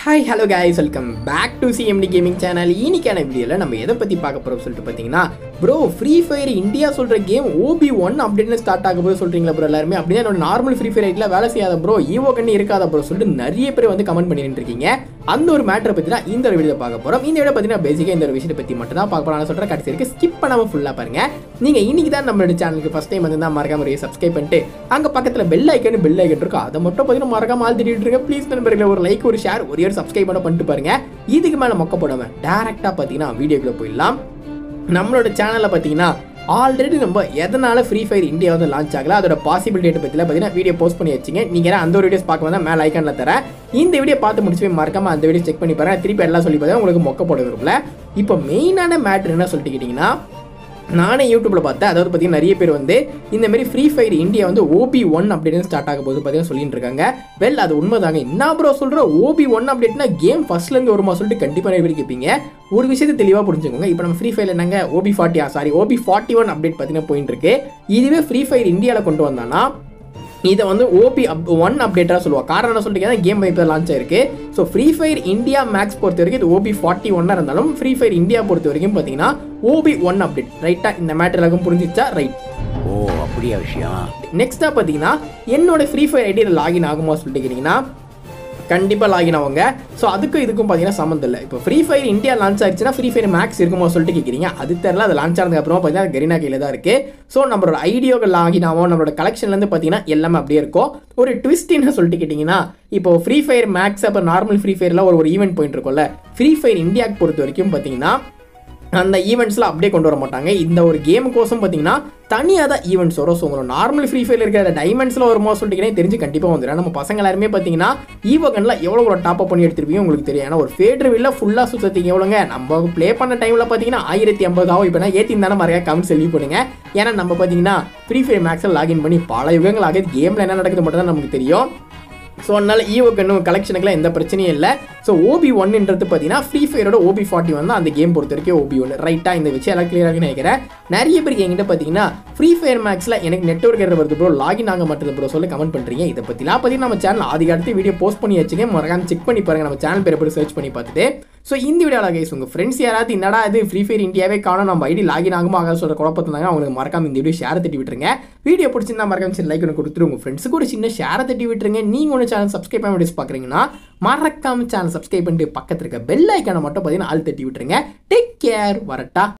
hi hello guys welcome back to CMT gaming channel இன்னைக்கான வீடியோவில் நம்ம எதை பற்றி பார்க்க போகிறோம் சொல்லிட்டு பார்த்தீங்கன்னா ப்ரோ ஃப்ரீ ஃபயர் இந்தியா சொல்கிற கேம் ஓபி ஒன் அப்படின்னு ஸ்டார்ட் ஆக போது சொல்கிறீங்களா ப்ரோ எல்லாருமே அப்படின்னா என்னோட நார்மல் ஃப்ரீ ஃபயர் ஐட்டில் வேலை செய்யாத ப்ரோ ஈவோ கண்ணு இருக்காத ப்ரோ சொல்லிட்டு நிறைய பேர் வந்து கமெண்ட் பண்ணிட்டு இருக்கீங்க அந்த ஒரு மேட்டரை பற்றி தான் இந்த ஒரு வீடியோ பார்க்க போகிறோம் இந்த வீடியோ பார்த்தீங்கன்னா பேசிக்காக இந்த ஒரு விஷயத்தை பற்றி மட்டும் தான் பார்க்க போகிறோம் சொல்கிறேன் கடைசி வரைக்கும் ஸ்கிப் பண்ணாமல் ஃபுல்லாக பாருங்க நீங்கள் இன்னைக்கு தான் நம்மளோட சேனலுக்கு ஃபஸ்ட் டைம் வந்து தான் மறக்காம ஒரு சப்ஸ்கிரைப் பண்ணிட்டு அங்கே பக்கத்தில் பெல் ஐக்கன் பெல் ஐக்கன் இருக்கும் அதை மட்டும் பார்த்தீங்கன்னா மறக்காம ஆள் திட்டிட்டு இருங்க ப்ளீஸ் நண்பர்களே ஒரு லைக் ஒரு ஷேர் ஒரு இயர் சப்ஸ்கிரைப் பண்ண பண்ணிட்டு பாருங்க இதுக்கு மேலே மொக்க போடாமல் டேரெக்டாக பார்த்தீங்கன்னா வீடியோக்குள்ளே போயிடலாம் நம்மளோட சேனலில் பார்த்தீங்கன்னா ஆல்ரெடி நம்ம எதனால ஃப்ரீ ஃபயர் இந்தியா வந்து லான்ச் ஆகல அதோட பாசிபிலிட்டி பற்றிலாம் பார்த்தீங்கன்னா வீடியோ போஸ்ட் பண்ணி வச்சிங்க நீங்கள் அந்த ஒரு வீடியோஸ் பார்க்க வந்தால் மேலே ஐக்கானில் தரேன் இந்த வீடியோ பார்த்து முடிச்சு போய் மறக்காம அந்த வீடியோ செக் பண்ணி பாருங்க திருப்பி எல்லாம் சொல்லி பார்த்தா உங்களுக்கு மொக்க போட விரும்பல இப்போ மெயினான மேட்ரு என்ன சொல்லிட்டு கேட்டிங்கன்னா நானே யூடியூப்பில் பார்த்தேன் அதாவது பார்த்தீங்கன்னா நிறைய பேர் வந்து இந்த மாதிரி ஃப்ரீ ஃபயர் இந்தியா வந்து ஓபி ஒன் அப்படின்னு ஸ்டார்ட் ஆக போது பார்த்தீங்கன்னா சொல்லிட்டு இருக்காங்க வெல் அது உண்மைதாங்க என்ன ப்ரோ சொல்கிற ஓபி ஒன் அப்படின்னா கேம் ஃபர்ஸ்ட்லேருந்து வருமா சொல்லிட்டு கண்டிப்பாக நிறைய பேர் கேட்பீங்க ஒரு விஷயத்தை தெளிவாக புரிஞ்சுக்கோங்க இப்போ நம்ம ஃப்ரீ ஃபயர் என்னங்க OB forty sorry OB forty one update பார்த்தீங்கன்னா போயிட்டு இருக்கு இதுவே ஃப்ரீ ஃபயர் இந்தியாவில் கொண்டு வந்தானா இதை வந்து ஓபி அப் ஒன் அப்டேட்டாக சொல்லுவாள் காரணம் என்ன சொல்லிட்டு கேம் வைப்பர் லான்ச் ஆயிருக்கு so free fire India max பொறுத்த வரைக்கும் இது ஓபி ஃபார்ட்டி ஒன்னாக இருந்தாலும் ஃப்ரீ ஃபயர் இந்தியா பொறுத்த வரைக்கும் பார்த்தீங்கன்னா ஓபி ஒன் அப்டேட் ரைட்டாக இந்த மேட்டர் எல்லாருக்கும் புரிஞ்சிச்சா ரைட் ஓ அப்படியா விஷயம் நெக்ஸ்ட்டாக பார்த்தீங்கன்னா என்னோட ஃப்ரீ ஃபயர் ஐடியில் லாகின் ஆகுமா சொல்லிட்டு கேட்டிங்கன்னா கண்டிப்பாக லாகின் ஆகுங்க ஸோ அதுக்கும் இதுக்கும் பார்த்தீங்கன்னா சம்மந்தம் இல்லை இப்போ ஃப்ரீ ஃபயர் இந்தியா லான்ச் ஆயிடுச்சுன்னா ஃப்ரீ ஃபயர் மேக்ஸ் இருக்குமோ சொல்லிட்டு கேட்குறீங்க அது தெரில அது லான்ச் ஆனதுக்கு அப்புறமா பார்த்தீங்கன்னா கரீனா கையில் தான் இருக்குது ஸோ நம்மளோட ஐடியோக்கு லாகின் ஆகும் நம்மளோட கலெக்ஷன்லேருந்து பார்த்தீங்கன்னா எல்லாமே அப்படியே இருக்கும் ஒரு ட்விஸ்ட் என்ன சொல்லிட்டு கேட்டிங்கன்னா இப்போ ஃப்ரீ ஃபயர் மேக்ஸ் அப்போ நார்மல் ஃப்ரீ ஃபயரில் ஒரு ஒரு ஈவெண்ட் போயிட்டு இருக்கும்ல ஃப்ரீ ஃபயர் இந்தியாவுக்கு பொறுத்த வரைக்கும் பார்த்தீங்கன்னா அந்த ஈவெண்ட்ஸில் அப்படியே கொண்டு வர மாட்டாங்க இந்த ஒரு கேமுக்கோசம் பார்த்தீங்கன்னா தனியாக தான் ஈவெண்ட்ஸ் வரும் ஸோ உங்களோட நார்மல் ஃப்ரீ ஃபயர் இருக்கிற டைமண்ட்ஸில் வருமோ சொல்லிட்டு தெரிஞ்சு கண்டிப்பாக வந்துடும் நம்ம பசங்க எல்லாருமே பார்த்தீங்கன்னா ஈவகனில் எவ்வளோ ஒரு டாப் அப் பண்ணி எடுத்துருப்பீங்க உங்களுக்கு தெரியும் ஏன்னா ஒரு ஃபேட்ரு வில்ல ஃபுல்லாக சுற்றத்துக்கு எவ்வளோங்க நம்ம ப்ளே பண்ண டைமில் பார்த்தீங்கன்னா ஆயிரத்தி ஐம்பது ஆகும் இப்போ ஏற்றி தானே மறையா கமெண்ட்ஸ் எழுதி பண்ணுங்க ஏன்னா நம்ம பார்த்தீங்கன்னா ஃப்ரீ ஃபயர் மேக்ஸில் லாகின் பண்ணி பல யுகங்கள் ஆகுது கேமில் என்ன நடக்குது மட்டும் தான் நமக்கு தெரியும் ஸோ அதனால ஈவோக்கு இன்னும் கலெக்ஷனுக்குலாம் எந்த பிரச்சனையும் இல்லை ஸோ ஓபி ஒன்ன்றது பார்த்தீங்கன்னா ஃப்ரீ ஃபயரோட ஓபி ஃபார்ட்டி ஒன் அந்த கேம் பொறுத்த வரைக்கும் ஓபி ஒன் ரைட்டாக இந்த விஷயம் எல்லாம் கிளியராக நினைக்கிறேன் நிறைய பேருக்கு என்கிட்ட பார்த்தீங்கன்னா ஃப்ரீ ஃபயர் மேக்ஸில் எனக்கு நெட்ஒர்க் ஏற வருது ப்ரோ லாகின் ஆக மாட்டேது ப்ரோ சொல்லி கமெண்ட் பண்ணுறீங்க இதை பற்றிலாம் பற்றி நம்ம சேனல் ஆதி அடுத்து வீடியோ போஸ்ட் பண்ணி வச்சுக்கேன் மறக்காம செக் பண்ணி பாருங்க நம்ம சேனல் பேர் எப்படி சர்ச் பண்ணி பார்த்துட்டு ஸோ இந்த வீடியோவில் கைஸ் உங்கள் ஃப்ரெண்ட்ஸ் யாராவது என்னடா இது ஃப்ரீ ஃபயர் இந்தியாவே காணும் நம்ம ஐடி லாகின் ஆகுமா ஆகாத சொல்கிற குழப்பத்தினாங்க அவங்களுக்கு மறக்காம இந்த வீடியோ ஷேர் தட்டி விட்டுருங்க வீடியோ பிடிச்சிருந்தா மறக்காம சரி லைக் ஒன்று கொடுத்துட்டு உங்கள் ஃப்ரெண்ட்ஸுக்கு ஒரு சின்ன ஷேரை தட்டி விட்டுருங்க நீங்கள் ஒன்று சேனல் சப்ஸ்கிரைப் பண்ண வீடியோஸ் பார்க்குறீங்கன்னா மறக்காம சேனல் சப்ஸ்கிரைப் பண்ணிட்டு பக்கத்தில் இருக்க பெல் ஐக்கானை மட்டும் பார்த்தீங்கன்னா ஆள் தட்டி விட்டுருங்க டேக் கேர் வரட்டா